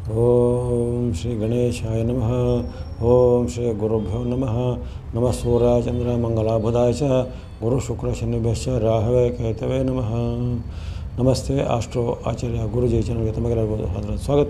ಓಂ ಶ್ರೀ ಗಣೇಶಾಯ ನಮಃ ಓಂ ಶ್ರೀ ಗುರುಭ್ಯೋ ನಮಃ ನಮಃ ಸೂರ್ಯ ಚಂದ್ರ ಮಂಗಲಾಭುಧಾಯ ಚ ಗುರು ಶುಕ್ರ ಶನಿಭ್ಯಶ್ಚ ರಾಹವೇ ಕೇತವೇ ನಮಃ ನಮಸ್ತೆ ಆಸ್ಟ್ರೋ ಆಚಾರ್ಯ ಗುರುಜಿ ಚಾನಲ್ಗೆ ತಮಗೆಲ್ಲರಿಗೂ ಅದರ ಸ್ವಾಗತ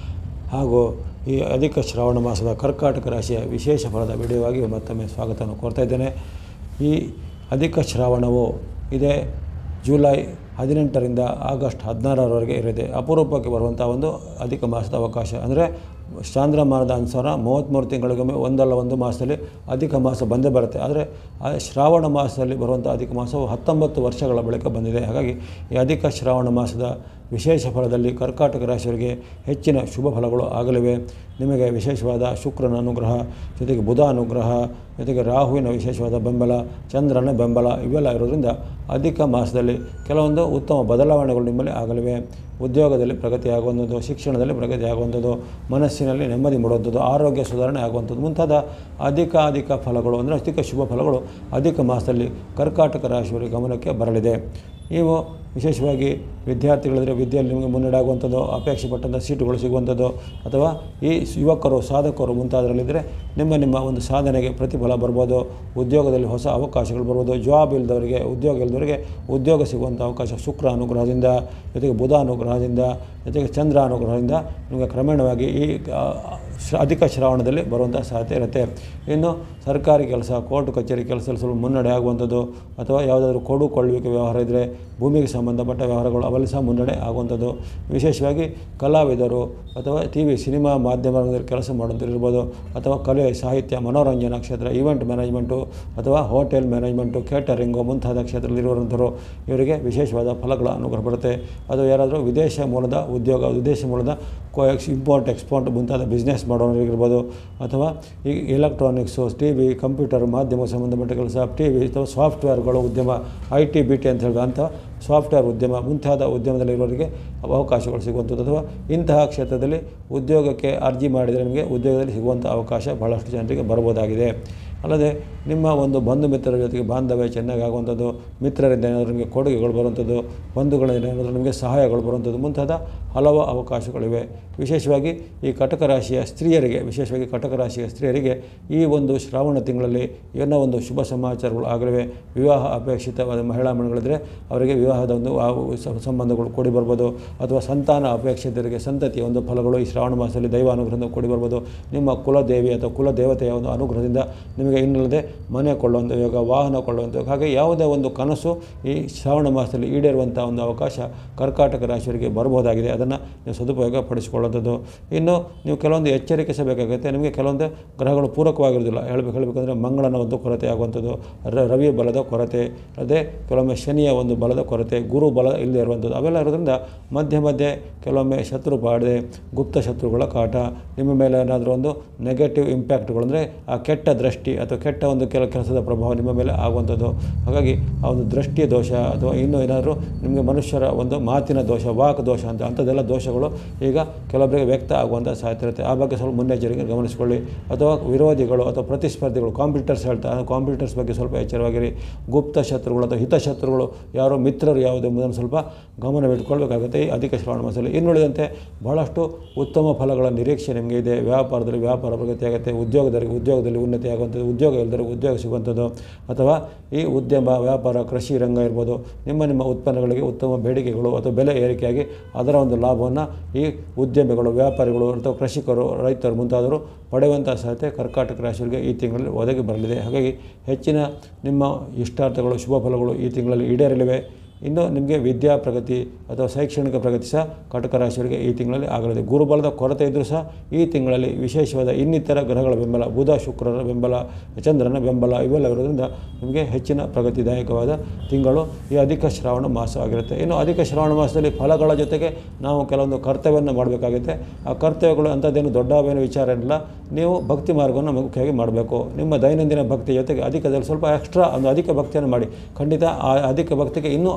ಹಾಗೂ ಈ ಅಧಿಕ ಶ್ರಾವಣ ಮಾಸದ ಕರ್ಕಾಟಕ ರಾಶಿಯ ವಿಶೇಷ ಫಲದ ವಿಡಿಯೋವಾಗಿ ಮತ್ತೊಮ್ಮೆ ಸ್ವಾಗತವನ್ನು ಕೋರ್ತಾ ಇದ್ದೇನೆ ಈ ಅಧಿಕ ಶ್ರಾವಣವು ಇದೇ ಜುಲೈ ಹದಿನೆಂಟರಿಂದ ಆಗಸ್ಟ್ ಹದಿನಾರರವರೆಗೆ ಇರಲಿದೆ ಅಪರೂಪಕ್ಕೆ ಬರುವಂಥ ಒಂದು ಅಧಿಕ ಮಾಸದ ಅವಕಾಶ ಅಂದರೆ ಚಾಂದ್ರಮಾನದ ಅನುಸಾರ ಮೂವತ್ತ್ಮೂರು ತಿಂಗಳಿಗೊಮ್ಮೆ ಒಂದಲ್ಲ ಒಂದು ಮಾಸದಲ್ಲಿ ಅಧಿಕ ಮಾಸ ಬಂದೇ ಬರುತ್ತೆ ಆದರೆ ಆ ಶ್ರಾವಣ ಮಾಸದಲ್ಲಿ ಬರುವಂಥ ಅಧಿಕ ಮಾಸವು ಹತ್ತೊಂಬತ್ತು ವರ್ಷಗಳ ಬಳಿಕ ಬಂದಿದೆ ಹಾಗಾಗಿ ಈ ಅಧಿಕ ಶ್ರಾವಣ ಮಾಸದ ವಿಶೇಷ ಫಲದಲ್ಲಿ ಕರ್ಕಾಟಕ ರಾಶಿಯವರಿಗೆ ಹೆಚ್ಚಿನ ಶುಭ ಫಲಗಳು ಆಗಲಿವೆ ನಿಮಗೆ ವಿಶೇಷವಾದ ಶುಕ್ರನ ಅನುಗ್ರಹ ಜೊತೆಗೆ ಬುಧ ಅನುಗ್ರಹ ಜೊತೆಗೆ ರಾಹುವಿನ ವಿಶೇಷವಾದ ಬೆಂಬಲ ಚಂದ್ರನ ಬೆಂಬಲ ಇವೆಲ್ಲ ಇರೋದ್ರಿಂದ ಅಧಿಕ ಮಾಸದಲ್ಲಿ ಕೆಲವೊಂದು ಉತ್ತಮ ಬದಲಾವಣೆಗಳು ನಿಮ್ಮಲ್ಲಿ ಆಗಲಿವೆ ಉದ್ಯೋಗದಲ್ಲಿ ಪ್ರಗತಿ ಆಗುವಂಥದ್ದು ಶಿಕ್ಷಣದಲ್ಲಿ ಪ್ರಗತಿ ಆಗುವಂಥದ್ದು ಮನಸ್ಸಿನಲ್ಲಿ ನೆಮ್ಮದಿ ಮೂಡುವಂಥದ್ದು ಆರೋಗ್ಯ ಸುಧಾರಣೆ ಆಗುವಂಥದ್ದು ಮುಂತಾದ ಅಧಿಕ ಅಧಿಕ ಫಲಗಳು ಅಂದರೆ ಅಧಿಕ ಶುಭ ಫಲಗಳು ಅಧಿಕ ಮಾಸದಲ್ಲಿ ಕರ್ಕಾಟಕ ರಾಶಿಯವರಿಗೆ ಗಮನಕ್ಕೆ ಬರಲಿದೆ ನೀವು ವಿಶೇಷವಾಗಿ ವಿದ್ಯಾರ್ಥಿಗಳಿದ್ರೆ ವಿದ್ಯೆಯಲ್ಲಿ ನಿಮಗೆ ಮುನ್ನಡೆ ಆಗುವಂಥದ್ದು ಅಪೇಕ್ಷೆ ಪಟ್ಟಂಥ ಸೀಟುಗಳು ಸಿಗುವಂಥದ್ದು ಅಥವಾ ಈ ಯುವಕರು ಸಾಧಕರು ಮುಂತಾದರಲ್ಲಿದ್ದರೆ ನಿಮ್ಮ ನಿಮ್ಮ ಒಂದು ಸಾಧನೆಗೆ ಪ್ರತಿಫಲ ಬರ್ಬೋದು ಉದ್ಯೋಗದಲ್ಲಿ ಹೊಸ ಅವಕಾಶಗಳು ಬರ್ಬೋದು ಜಾಬ್ ಇಲ್ಲದವರಿಗೆ ಉದ್ಯೋಗ ಇಲ್ಲದವರಿಗೆ ಉದ್ಯೋಗ ಸಿಗುವಂಥ ಅವಕಾಶ ಶುಕ್ರ ಅನುಗ್ರಹದಿಂದ ಜೊತೆಗೆ ಬುಧ ಅನುಗ್ರಹದಿಂದ ಜೊತೆಗೆ ಚಂದ್ರ ಅನುಗ್ರಹದಿಂದ ನಿಮಗೆ ಕ್ರಮೇಣವಾಗಿ ಈ ಆ, ಶ್ರ- ಅಧಿಕ ಶ್ರಾವಣದಲ್ಲಿ ಬರುವಂಥ ಸಾಧ್ಯತೆ ಇರುತ್ತೆ ಇನ್ನು ಸರ್ಕಾರಿ ಕೆಲಸ ಕೋರ್ಟ್ ಕಚೇರಿ ಕೆಲಸದಲ್ಲಿ ಸ್ವಲ್ಪ ಮುನ್ನಡೆ ಆಗುವಂಥದ್ದು ಅಥವಾ ಯಾವುದಾದ್ರೂ ಕೊಡು ಕೊಳ್ಳುವಿಕೆ ವ್ಯವಹಾರ ಇದ್ದರೆ ಭೂಮಿಗೆ ಸಂಬಂಧಪಟ್ಟ ವ್ಯವಹಾರಗಳು ಅವಲ್ಲಿ ಸಹ ಮುನ್ನಡೆ ಆಗುವಂಥದ್ದು ವಿಶೇಷವಾಗಿ ಕಲಾವಿದರು ಅಥವಾ ಟಿ ವಿ ಸಿನಿಮಾ ಮಾಧ್ಯಮದಲ್ಲಿ ಕೆಲಸ ಮಾಡುವಂಥವ್ರು ಇರ್ಬೋದು ಅಥವಾ ಕಲೆ ಸಾಹಿತ್ಯ ಮನೋರಂಜನಾ ಕ್ಷೇತ್ರ ಈವೆಂಟ್ ಮ್ಯಾನೇಜ್ಮೆಂಟು ಅಥವಾ ಹೋಟೆಲ್ ಮ್ಯಾನೇಜ್ಮೆಂಟು ಕೇಟರಿಂಗು ಮುಂತಾದ ಕ್ಷೇತ್ರದಲ್ಲಿ ಇರುವಂಥವ್ರು ಇವರಿಗೆ ವಿಶೇಷವಾದ ಫಲಗಳ ಅನುಗ್ರಹ ಬರುತ್ತೆ ಅದು ಯಾರಾದರೂ ವಿದೇಶ ಮೂಲದ ಉದ್ಯೋಗ ವಿದೇಶ ಮೂಲದ ಕೋ ಇಂಪೋರ್ಟ್ ಎಕ್ಸ್ಪೋರ್ಟ್ ಮುಂತಾದ ಬಿಸ್ನೆಸ್ ಮಾಡೋರಿಗಿರ್ಬೋದು ಅಥವಾ ಈ ಎಲೆಕ್ಟ್ರಾನಿಕ್ಸು ಟಿ ವಿ ಕಂಪ್ಯೂಟರ್ ಮಾಧ್ಯಮ ಸಂಬಂಧಪಟ್ಟ ಕೆಲಸ ಟಿ ವಿ ಅಥವಾ ಸಾಫ್ಟ್ವೇರ್ಗಳು ಉದ್ಯಮ ಐ ಟಿ ಬಿ ಟಿ ಅಂತ ಹೇಳಿದ ಅಂಥ ಸಾಫ್ಟ್ವೇರ್ ಉದ್ಯಮ ಮುಂತಾದ ಉದ್ಯಮದಲ್ಲಿರೋರಿಗೆ ಅವಕಾಶಗಳು ಸಿಗುವಂಥದ್ದು ಅಥವಾ ಇಂತಹ ಕ್ಷೇತ್ರದಲ್ಲಿ ಉದ್ಯೋಗಕ್ಕೆ ಅರ್ಜಿ ಮಾಡಿದರೆ ನಿಮಗೆ ಉದ್ಯೋಗದಲ್ಲಿ ಸಿಗುವಂಥ ಅವಕಾಶ ಬಹಳಷ್ಟು ಜನರಿಗೆ ಬರ್ಬೋದಾಗಿದೆ ಅಲ್ಲದೆ ನಿಮ್ಮ ಒಂದು ಬಂಧು ಮಿತ್ರರ ಜೊತೆಗೆ ಬಾಂಧವ್ಯ ಚೆನ್ನಾಗಿ ಆಗುವಂಥದ್ದು ಮಿತ್ರರಿಂದ ಏನಾದರೂ ನಿಮಗೆ ಕೊಡುಗೆಗಳು ಬರುವಂಥದ್ದು ಬಂಧುಗಳಿಂದ ಏನಾದರೂ ನಿಮಗೆ ಸಹಾಯಗಳು ಬರುವಂಥದ್ದು ಮುಂತಾದ ಹಲವು ಅವಕಾಶಗಳಿವೆ ವಿಶೇಷವಾಗಿ ಈ ಕಟಕ ರಾಶಿಯ ಸ್ತ್ರೀಯರಿಗೆ ವಿಶೇಷವಾಗಿ ಕಟಕ ರಾಶಿಯ ಸ್ತ್ರೀಯರಿಗೆ ಈ ಒಂದು ಶ್ರಾವಣ ತಿಂಗಳಲ್ಲಿ ಏನೋ ಒಂದು ಶುಭ ಸಮಾಚಾರಗಳು ಆಗಲಿವೆ ವಿವಾಹ ಅಪೇಕ್ಷಿತವಾದ ಮಹಿಳಾ ಮಣಿಗಳಿದ್ದರೆ ಅವರಿಗೆ ವಿವಾಹದ ಒಂದು ಆ ಸ- ಸಂಬಂಧಗಳು ಕೂಡಿ ಬರ್ಬೋದು ಅಥವಾ ಸಂತಾನ ಅಪೇಕ್ಷಿತರಿಗೆ ಸಂತತಿಯ ಒಂದು ಫಲಗಳು ಈ ಶ್ರಾವಣ ಮಾಸದಲ್ಲಿ ದೈವ ಅನುಗ್ರಹದಿಂದ ಕೂಡಿ ಬರ್ಬೋದು ನಿಮ್ಮ ಕುಲದೇವಿ ಅಥವಾ ಕುಲದೇವತೆಯ ಒಂದು ಅನುಗ್ರಹದಿಂದ ನಿಮಗೆ ಇನ್ನಲ್ಲದೆ ಮನೆ ಕೊಳ್ಳುವಂಥ ಯೋಗ ವಾಹನ ಕೊಳ್ಳುವಂಥ ಯೋಗ ಹಾಗೆ ಯಾವುದೇ ಒಂದು ಕನಸು ಈ ಶ್ರಾವಣ ಮಾಸದಲ್ಲಿ ಈಡೇರುವಂಥ ಒಂದು ಅವಕಾಶ ಕರ್ಕಾಟಕ ರಾಶಿಯವರಿಗೆ ಬರಬಹುದಾಗಿದೆ ಅದನ್ನು ನೀವು ಸದುಪಯೋಗ ಪಡಿಸಿಕೊಳ್ಳುವಂಥದ್ದು ಇನ್ನು ನೀವು ಕೆಲವೊಂದು ಎಚ್ಚರಿಕೆ ಸಹ ಬೇಕಾಗುತ್ತೆ ನಿಮಗೆ ಕೆಲವೊಂದು ಗ್ರಹಗಳು ಪೂರಕವಾಗಿರೋದಿಲ್ಲ ಹೇಳಬೇಕು ಹೇಳಬೇಕಂದ್ರೆ ಮಂಗಳನ ಒಂದು ಕೊರತೆ ಆಗುವಂಥದ್ದು ರ- ರವಿ ಬಲದ ಕೊರತೆ ಅದೇ ಕೆಲವೊಮ್ಮೆ ಶನಿಯ ಒಂದು ಬಲದ ಕೊರತೆ ಗುರು ಬಲ ಇಲ್ಲದೆ ಇರುವಂಥದ್ದು ಅವೆಲ್ಲ ಇರೋದ್ರಿಂದ ಮಧ್ಯೆ ಮಧ್ಯೆ ಕೆಲವೊಮ್ಮೆ ಶತ್ರು ಬಾಡದೆ ಗುಪ್ತ ಶತ್ರುಗಳ ಕಾಟ ನಿಮ್ಮ ಮೇಲೆ ಏನಾದರೂ ಒಂದು ನೆಗೆಟಿವ್ ಇಂಪ್ಯಾಕ್ಟ್ಗಳು ಅಂದರೆ ಆ ಕೆಟ್ಟ ದೃಷ್ಟಿ ಅಥವಾ ಕೆಟ್ಟ ಒಂದು ಕೆಲ ಕೆಲಸದ ಪ್ರಭಾವ ನಿಮ್ಮ ಮೇಲೆ ಆಗುವಂಥದ್ದು ಹಾಗಾಗಿ ಆ ಒಂದು ದೃಷ್ಟಿಯ ದೋಷ ಅಥವಾ ಇನ್ನೂ ಏನಾದರೂ ನಿಮಗೆ ಮನುಷ್ಯರ ಒಂದು ಮಾತಿನ ದೋಷ ವಾಕ್ ದೋಷ ಅಂತ ಅಂಥದ್ದೆಲ್ಲ ದೋಷಗಳು ಈಗ ಕೆಲವೊಬ್ಬರಿಗೆ ವ್ಯಕ್ತ ಆಗುವಂಥ ಸಾಧ್ಯತೆ ಇರುತ್ತೆ ಆ ಬಗ್ಗೆ ಸ್ವಲ್ಪ ಮುನ್ನೆಚ್ಚರಿಕೆ ಗಮನಿಸಿಕೊಳ್ಳಿ ಅಥವಾ ವಿರೋಧಿಗಳು ಅಥವಾ ಪ್ರತಿಸ್ಪರ್ಧಿಗಳು ಕಾಂಪಿಟರ್ಸ್ ಹೇಳ್ತಾರೆ ಕಾಂಪಿಟರ್ಸ್ ಬಗ್ಗೆ ಸ್ವಲ್ಪ ಎಚ್ಚರವಾಗಿರಿ ಗುಪ್ತ ಶತ್ರುಗಳು ಅಥವಾ ಹಿತಶತ್ರುಗಳು ಯಾರೋ ಮಿತ್ರರು ಯಾವುದು ಎಂಬುದನ್ನು ಸ್ವಲ್ಪ ಗಮನವಿಟ್ಕೊಳ್ಬೇಕಾಗುತ್ತೆ ಈ ಅಧಿಕ ಶ್ರಾವಣ ಮಾಸದಲ್ಲಿ ಇನ್ನುಳಿದಂತೆ ಬಹಳಷ್ಟು ಉತ್ತಮ ಫಲಗಳ ನಿರೀಕ್ಷೆ ನಿಮಗೆ ಇದೆ ವ್ಯಾಪಾರದಲ್ಲಿ ವ್ಯಾಪಾರ ಪ್ರಗತಿ ಆಗುತ್ತೆ ಉದ್ಯೋಗದಲ್ಲಿ ಉದ್ಯೋಗದಲ್ಲಿ ಉನ್ನತಿ ಆಗುವಂಥದ್ದು ಉದ್ಯೋಗ ಇಲ್ಲದರೆ ಉದ್ಯೋಗ ಸಿಗುವಂಥದ್ದು ಅಥವಾ ಈ ಉದ್ಯಮ ವ್ಯಾಪಾರ ಕೃಷಿ ರಂಗ ಇರ್ಬೋದು ನಿಮ್ಮ ನಿಮ್ಮ ಉತ್ಪನ್ನಗಳಿಗೆ ಉತ್ತಮ ಬೇಡಿಕೆಗಳು ಅಥವಾ ಬೆಲೆ ಏರಿಕೆಯಾಗಿ ಅದರ ಒಂದು ಲಾಭವನ್ನು ಈ ಉದ್ಯಮಿಗಳು ವ್ಯಾಪಾರಿಗಳು ಅಥವಾ ಕೃಷಿಕರು ರೈತರು ಮುಂತಾದವರು ಪಡೆಯುವಂಥ ಸಾಧ್ಯತೆ ಕರ್ಕಾಟಕ ರಾಶಿಯವರಿಗೆ ಈ ತಿಂಗಳಲ್ಲಿ ಒದಗಿ ಬರಲಿದೆ ಹಾಗಾಗಿ ಹೆಚ್ಚಿನ ನಿಮ್ಮ ಇಷ್ಟಾರ್ಥಗಳು ಶುಭ ಫಲಗಳು ಈ ತಿಂಗಳಲ್ಲಿ ಈಡೇರಲಿವೆ ಇನ್ನು ನಿಮಗೆ ವಿದ್ಯಾ ಪ್ರಗತಿ ಅಥವಾ ಶೈಕ್ಷಣಿಕ ಪ್ರಗತಿ ಸಹ ಕಟಕ ರಾಶಿಯವರಿಗೆ ಈ ತಿಂಗಳಲ್ಲಿ ಆಗಲಿದೆ ಗುರುಬಲದ ಕೊರತೆ ಇದ್ದರೂ ಸಹ ಈ ತಿಂಗಳಲ್ಲಿ ವಿಶೇಷವಾದ ಇನ್ನಿತರ ಗ್ರಹಗಳ ಬೆಂಬಲ ಬುಧ ಶುಕ್ರರ ಬೆಂಬಲ ಚಂದ್ರನ ಬೆಂಬಲ ಇವೆಲ್ಲ ಇರೋದ್ರಿಂದ ನಿಮಗೆ ಹೆಚ್ಚಿನ ಪ್ರಗತಿದಾಯಕವಾದ ತಿಂಗಳು ಈ ಅಧಿಕ ಶ್ರಾವಣ ಮಾಸ ಆಗಿರುತ್ತೆ ಇನ್ನು ಅಧಿಕ ಶ್ರಾವಣ ಮಾಸದಲ್ಲಿ ಫಲಗಳ ಜೊತೆಗೆ ನಾವು ಕೆಲವೊಂದು ಕರ್ತವ್ಯವನ್ನು ಮಾಡಬೇಕಾಗುತ್ತೆ ಆ ಕರ್ತವ್ಯಗಳು ಅಂಥದ್ದೇನು ದೊಡ್ಡವೇನು ವಿಚಾರ ಏನಿಲ್ಲ ನೀವು ಭಕ್ತಿ ಮಾರ್ಗವನ್ನು ಮುಖ್ಯವಾಗಿ ಮಾಡಬೇಕು ನಿಮ್ಮ ದೈನಂದಿನ ಭಕ್ತಿ ಜೊತೆಗೆ ಅಧಿಕದಲ್ಲಿ ಸ್ವಲ್ಪ ಎಕ್ಸ್ಟ್ರಾ ಒಂದು ಅಧಿಕ ಭಕ್ತಿಯನ್ನು ಮಾಡಿ ಖಂಡಿತ ಆ ಅಧಿಕ ಭಕ್ತಿಗೆ ಇನ್ನೂ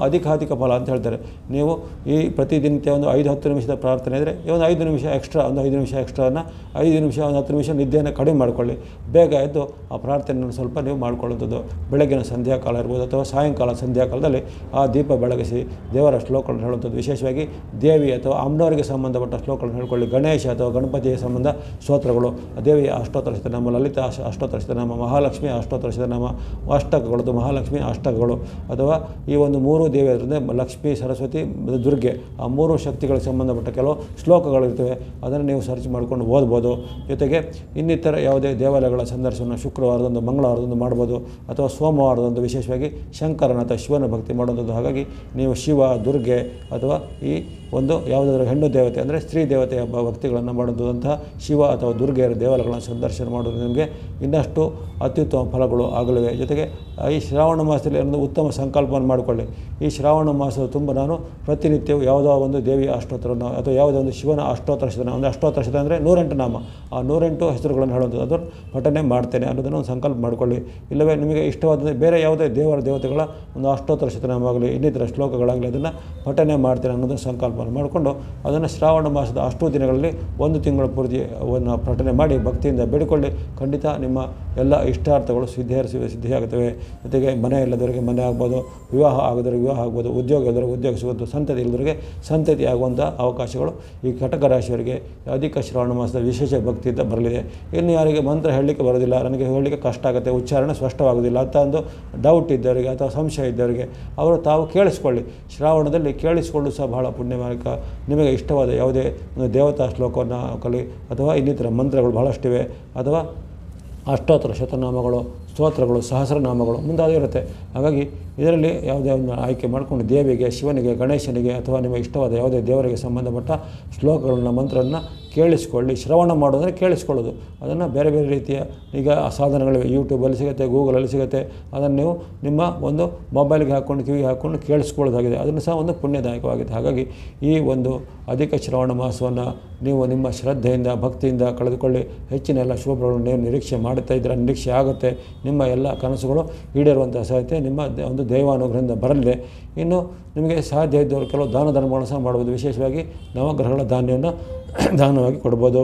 ಅಧಿಕಾಧಿಕ ಫಲ ಅಂತ ಹೇಳ್ತಾರೆ ನೀವು ಈ ಪ್ರತಿದಿನಿತ್ಯ ಒಂದು ಐದು ಹತ್ತು ನಿಮಿಷದ ಪ್ರಾರ್ಥನೆ ಇದ್ದರೆ ಒಂದು ಐದು ನಿಮಿಷ ಎಕ್ಸ್ಟ್ರಾ ಒಂದು ಐದು ನಿಮಿಷ ಎಕ್ಸ್ಟ್ರಾನ ಐದು ನಿಮಿಷ ಒಂದು ಹತ್ತು ನಿಮಿಷ ನಿದ್ದೆಯನ್ನು ಕಡಿಮೆ ಮಾಡಿಕೊಳ್ಳಿ ಬೇಗ ಎದ್ದು ಆ ಪ್ರಾರ್ಥನೆಯನ್ನು ಸ್ವಲ್ಪ ನೀವು ಮಾಡ್ಕೊಳ್ಳೋಂಥದ್ದು ಬೆಳಗಿನ ಸಂಧ್ಯಾಕಾಲ ಇರ್ಬೋದು ಅಥವಾ ಸಾಯಂಕಾಲ ಸಂಧ್ಯಾಕಾಲದಲ್ಲಿ ಆ ದೀಪ ಬೆಳಗಿಸಿ ದೇವರ ಶ್ಲೋಕಗಳನ್ನು ಹೇಳುವಂಥದ್ದು ವಿಶೇಷವಾಗಿ ದೇವಿ ಅಥವಾ ಅಮ್ಮನವರಿಗೆ ಸಂಬಂಧಪಟ್ಟ ಶ್ಲೋಕಗಳನ್ನು ಹೇಳ್ಕೊಳ್ಳಿ ಗಣೇಶ ಅಥವಾ ಗಣಪತಿಯ ಸಂಬಂಧ ಸ್ತೋತ್ರಗಳು ದೇವಿಯ ಅಷ್ಟೋತ್ತರ ಶತನಾಮ ಲಲಿತ ಅಷ್ಟ ಅಷ್ಟೋತ್ತರ ಶತನಾಮ ಮಹಾಲಕ್ಷ್ಮಿ ಅಷ್ಟೋತ್ತರ ಶತನಾಮ ಅಷ್ಟಕಗಳು ಅಥವಾ ಮಹಾಲಕ್ಷ್ಮಿ ಅಷ್ಟಕಗಳು ಅಥವಾ ಈ ಒಂದು ಮೂರು ದೇವಿಯರಿಂದ ಲಕ್ಷ್ಮಿ ಸರಸ್ವತಿ ಮತ್ತು ದುರ್ಗೆ ಆ ಮೂರು ಶಕ್ತಿಗಳಿಗೆ ಸಂಬಂಧಪಟ್ಟ ಕೆಲವು ಶ್ಲೋಕಗಳಿರ್ತವೆ ಅದನ್ನು ನೀವು ಸರ್ಚ್ ಮಾಡ್ಕೊಂಡು ಓದ್ಬೋದು ಜೊತೆಗೆ ಇನ್ನಿತರ ಯಾವುದೇ ದೇವಾಲಯಗಳ ಸಂದರ್ಶನ ಶುಕ್ರವಾರದಂದು ಮಂಗಳವಾರದಂದು ಮಾಡ್ಬೋದು ಅಥವಾ ಸೋಮವಾರದಂದು ವಿಶೇಷವಾಗಿ ಶಂಕರನ ಅಥವಾ ಶಿವನ ಭಕ್ತಿ ಮಾಡುವಂಥದ್ದು ಹಾಗಾಗಿ ನೀವು ಶಿವ ದುರ್ಗೆ ಅಥವಾ ಈ ಒಂದು ಯಾವುದಾದ್ರೂ ಹೆಣ್ಣು ದೇವತೆ ಅಂದರೆ ಸ್ತ್ರೀ ದೇವತೆಯ ಬ- ಭಕ್ತಿಗಳನ್ನು ಮಾಡುವಂತಹ ಶಿವ ಅಥವಾ ದುರ್ಗೆಯರ ದೇವಾಲಯಗಳನ್ನು ಸಂದರ್ಶನ ಮಾಡೋದು ನಿಮಗೆ ಇನ್ನಷ್ಟು ಅತ್ಯುತ್ತಮ ಫಲಗಳು ಆಗಲಿವೆ ಜೊತೆಗೆ ಈ ಶ್ರಾವಣ ಮಾಸದಲ್ಲಿ ಒಂದು ಉತ್ತಮ ಸಂಕಲ್ಪವನ್ನು ಮಾಡಿಕೊಳ್ಳಿ ಈ ಶ್ರಾವಣ ಮಾಸದ ತುಂಬ ನಾನು ಪ್ರತಿನಿತ್ಯವೂ ಯಾವುದೋ ಒಂದು ದೇವಿಯ ಅಷ್ಟೋತ್ತರವನ್ನು ಅಥವಾ ಯಾವುದೋ ಒಂದು ಶಿವನ ಅಷ್ಟೋತ್ತರ ಶತನ ಒಂದು ಅಷ್ಟೋತ್ತರ ಶತನ ಅಂದರೆ ನೂರೆಂಟು ನಾಮ ಆ ನೂರೆಂಟು ಹೆಸರುಗಳನ್ನು ಹೇಳುವಂಥದ್ದು ಅದನ್ನು ಪಠನೆ ಮಾಡ್ತೇನೆ ಅನ್ನೋದನ್ನು ಒಂದು ಸಂಕಲ್ಪ ಮಾಡಿಕೊಳ್ಳಿ ಇಲ್ಲವೇ ನಿಮಗೆ ಇಷ್ಟವಾದ ಬೇರೆ ಯಾವುದೇ ದೇವರ ದೇವತೆಗಳ ಒಂದು ಅಷ್ಟೋತ್ತರ ಶತನಾಮವಾಗಲಿ ಇನ್ನಿತರ ಶ್ಲೋಕಗಳಾಗಲಿ ಅದನ್ನು ಪಠನೆ ಮಾಡ್ತೇನೆ ಅನ್ನೋದನ್ನು ಸಂಕಲ್ಪವನ್ನು ಮಾಡಿಕೊಂಡು ಅದನ್ನು ಶ್ರಾವಣ ಮಾಸದ ಅಷ್ಟು ದಿನಗಳಲ್ಲಿ ಒಂದು ತಿಂಗಳ ಪೂರ್ತಿ ಅವನ್ನು ಪಠನೆ ಮಾಡಿ ಭಕ್ತಿಯಿಂದ ಬೇಡಿಕೊಳ್ಳಿ ಖಂಡಿತ ನಿಮ್ಮ ಎಲ್ಲ ಇಷ್ಟಾರ್ಥಗಳು ಸಿದ್ಧೇರಿಸಿ ಸಿದ್ಧಿಯಾಗುತ್ತವೆ ಜೊತೆಗೆ ಮನೆ ಇಲ್ಲದವರಿಗೆ ಮನೆ ಆಗ್ಬೋದು ವಿವಾಹ ಆಗದವರಿಗೆ ವಿವಾಹ ಆಗ್ಬೋದು ಉದ್ಯೋಗ ಇಲ್ಲದವರಿಗೆ ಉದ್ಯೋಗ ಸಿಗುವುದು ಸಂತತಿ ಇಲ್ಲದವರಿಗೆ ಸಂತತಿ ಆಗುವಂಥ ಅವಕಾಶಗಳು ಈ ಕಟಕ ರಾಶಿಯವರಿಗೆ ಅಧಿಕ ಶ್ರಾವಣ ಮಾಸದ ವಿಶೇಷ ಭಕ್ತಿಯಿಂದ ಬರಲಿದೆ ಇನ್ನು ಯಾರಿಗೆ ಮಂತ್ರ ಹೇಳಲಿಕ್ಕೆ ಬರೋದಿಲ್ಲ ನನಗೆ ಹೇಳಲಿಕ್ಕೆ ಕಷ್ಟ ಆಗುತ್ತೆ ಉಚ್ಚಾರಣೆ ಸ್ಪಷ್ಟವಾಗೋದಿಲ್ಲ ಅಂತ ಒಂದು ಡೌಟ್ ಇದ್ದವರಿಗೆ ಅಥವಾ ಸಂಶಯ ಇದ್ದವರಿಗೆ ಅವರು ತಾವು ಕೇಳಿಸ್ಕೊಳ್ಳಿ ಶ್ರಾವಣದಲ್ಲಿ ಕೇಳಿಸಿಕೊಳ್ಳು ಸಹ ಬಹಳ ಪುಣ್ಯಮಾರ್ಗ ನಿಮಗೆ ಇಷ್ಟವಾದ ಯಾವುದೇ ಒಂದು ದೇವತಾ ಶ್ಲೋಕವನ್ನು ಕಲಿ ಅಥವಾ ಇನ್ನಿತರ ಮಂತ್ರಗಳು ಬಹಳಷ್ಟಿವೆ ಅಥವಾ ಅಷ್ಟೋತ್ತರ ಶತನಾಮಗಳು ಸ್ತೋತ್ರಗಳು ಸಹಸ್ರನಾಮಗಳು ಮುಂತಾದಿರುತ್ತೆ ಹಾಗಾಗಿ ಇದರಲ್ಲಿ ಯಾವುದೇ ಒಂದು ಆಯ್ಕೆ ಮಾಡಿಕೊಂಡು ದೇವಿಗೆ ಶಿವನಿಗೆ ಗಣೇಶನಿಗೆ ಅಥವಾ ನಿಮಗೆ ಇಷ್ಟವಾದ ಯಾವುದೇ ದೇವರಿಗೆ ಸಂಬಂಧಪಟ್ಟ ಶ್ಲೋಕಗಳನ್ನ ಮಂತ್ರವನ್ನು ಕೇಳಿಸ್ಕೊಳ್ಳಿ ಶ್ರವಣ ಮಾಡೋದಂದರೆ ಕೇಳಿಸ್ಕೊಳ್ಳೋದು ಅದನ್ನು ಬೇರೆ ಬೇರೆ ರೀತಿಯ ಈಗ ಸಾಧನಗಳಿವೆ ಯೂಟ್ಯೂಬಲ್ಲಿ ಸಿಗುತ್ತೆ ಗೂಗಲಲ್ಲಿ ಸಿಗುತ್ತೆ ಅದನ್ನು ನೀವು ನಿಮ್ಮ ಒಂದು ಮೊಬೈಲ್ಗೆ ಹಾಕ್ಕೊಂಡು ಕಿವಿಗೆ ಹಾಕ್ಕೊಂಡು ಕೇಳಿಸ್ಕೊಳ್ಳೋದಾಗಿದೆ ಅದನ್ನು ಸಹ ಒಂದು ಪುಣ್ಯದಾಯಕವಾಗಿದೆ ಹಾಗಾಗಿ ಈ ಒಂದು ಅಧಿಕ ಶ್ರವಣ ಮಾಸವನ್ನು ನೀವು ನಿಮ್ಮ ಶ್ರದ್ಧೆಯಿಂದ ಭಕ್ತಿಯಿಂದ ಕಳೆದುಕೊಳ್ಳಿ ಹೆಚ್ಚಿನ ಎಲ್ಲ ಶುಭಗಳನ್ನು ನೀವು ನಿರೀಕ್ಷೆ ಮಾಡುತ್ತಾ ಇದ್ದೀರ ನಿರೀಕ್ಷೆ ಆಗುತ್ತೆ ನಿಮ್ಮ ಎಲ್ಲ ಕನಸುಗಳು ಈಡೇರುವಂಥ ಸಾಧ್ಯತೆ ನಿಮ್ಮ ದ- ಒಂದು ದೈವಾನುಗ್ರಹದಿಂದ ಬರಲಿದೆ ಇನ್ನು ನಿಮಗೆ ಸಾಧ್ಯ ಇದ್ದವರು ಕೆಲವು ದಾನ ಧರ್ಮಗಳನ್ನು ಸಹ ಮಾಡ್ಬೋದು ವಿಶೇಷವಾಗಿ ನವಗ್ರಹಗಳ ಧಾನ್ಯವನ್ನು ದಾನವಾಗಿ ಕೊಡ್ಬೋದು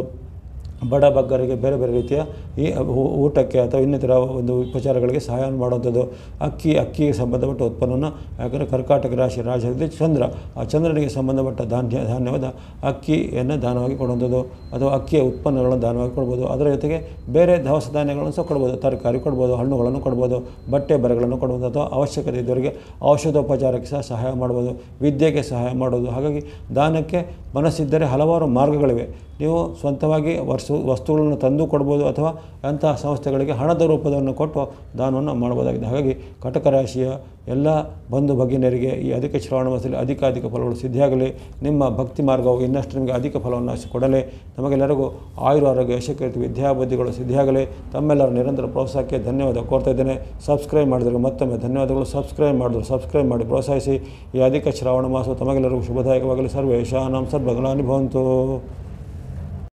ಬಡ ಬಗ್ಗರಿಗೆ ಬೇರೆ ಬೇರೆ ರೀತಿಯ ಈ ಊ- ಊಟಕ್ಕೆ ಅಥವಾ ಇನ್ನಿತರ ಒಂದು ಉಪಚಾರಗಳಿಗೆ ಸಹಾಯ ಮಾಡುವಂಥದ್ದು ಅಕ್ಕಿ ಅಕ್ಕಿಗೆ ಸಂಬಂಧಪಟ್ಟ ಉತ್ಪನ್ನವನ್ನು ಯಾಕಂದರೆ ಕರ್ಕಾಟಕ ರಾಶಿ ರಾಶಿಯಲ್ಲಿ ಚಂದ್ರ ಆ ಚಂದ್ರನಿಗೆ ಸಂಬಂಧಪಟ್ಟ ಧಾನ್ಯ ಧಾನ್ಯವಾದ ಅಕ್ಕಿಯನ್ನು ದಾನವಾಗಿ ಕೊಡುವಂಥದ್ದು ಅಥವಾ ಅಕ್ಕಿಯ ಉತ್ಪನ್ನಗಳನ್ನು ದಾನವಾಗಿ ಕೊಡ್ಬೋದು ಅದರ ಜೊತೆಗೆ ಬೇರೆ ದವಸ ಧಾನ್ಯಗಳನ್ನು ಸಹ ಕೊಡ್ಬೋದು ತರಕಾರಿ ಕೊಡ್ಬೋದು ಹಣ್ಣುಗಳನ್ನು ಕೊಡ್ಬೋದು ಬಟ್ಟೆ ಬರೆಗಳನ್ನು ಕೊಡ್ಬೋದು ಅಥವಾ ಅವಶ್ಯಕತೆ ಇದ್ದವರಿಗೆ ಔಷಧೋಪಚಾರಕ್ಕೆ ಸಹ ಸಹಾಯ ಮಾಡ್ಬೋದು ವಿದ್ಯೆಗೆ ಸಹಾಯ ಮಾಡೋದು ಹಾಗಾಗಿ ದಾನಕ್ಕೆ ಮನಸ್ಸಿದ್ದರೆ ಹಲವಾರು ಮಾರ್ಗಗಳಿವೆ ನೀವು ಸ್ವಂತವಾಗಿ ವಸ್ತು ವಸ್ತುಗಳನ್ನು ತಂದು ಕೊಡ್ಬೋದು ಅಥವಾ ಅಂತಹ ಸಂಸ್ಥೆಗಳಿಗೆ ಹಣದ ರೂಪವನ್ನು ಕೊಟ್ಟು ದಾನವನ್ನು ಮಾಡ್ಬೋದಾಗಿದೆ ಹಾಗಾಗಿ ಕಟಕ ರಾಶಿಯ ಎಲ್ಲ ಬಂಧು ಭಗಿನಿಯರಿಗೆ ಈ ಅಧಿಕ ಶ್ರಾವಣ ಮಾಸದಲ್ಲಿ ಅಧಿಕಾಧಿಕ ಫಲಗಳು ಸಿದ್ಧಿಯಾಗಲಿ ನಿಮ್ಮ ಭಕ್ತಿ ಮಾರ್ಗವು ಇನ್ನಷ್ಟು ನಿಮಗೆ ಅಧಿಕ ಫಲವನ್ನು ಕೊಡಲಿ ನಮಗೆಲ್ಲರಿಗೂ ಆಯುರ ಆರೋಗ್ಯ ಯಶಕೀರ್ತಿ ವಿದ್ಯಾಬುದ್ಧಿಗಳು ಸಿದ್ಧಿಯಾಗಲಿ ತಮ್ಮೆಲ್ಲರ ನಿರಂತರ ಪ್ರೋತ್ಸಾಹಕ್ಕೆ ಧನ್ಯವಾದ ಕೋರ್ತಾ ಇದ್ದೇನೆ ಸಬ್ಸ್ಕ್ರೈಬ್ ಮಾಡಿದ್ರೆ ಮತ್ತೊಮ್ಮೆ ಧನ್ಯವಾದಗಳು ಸಬ್ಸ್ಕ್ರೈಬ್ ಮಾಡಿದ್ರು ಸಬ್ಸ್ಕ್ರೈಬ್ ಮಾಡಿ ಪ್ರೋತ್ಸಾಹಿಸಿ ಈ ಅಧಿಕ ಶ್ರಾವಣ ಮಾಸ ತಮಗೆಲ್ಲರಿಗೂ ಶುಭದಾಯಕವಾಗಲಿ ಸರ್ವೇಶಾನಾಂ ಸದ್ಭಗಲಾನಿ ಭವಂತು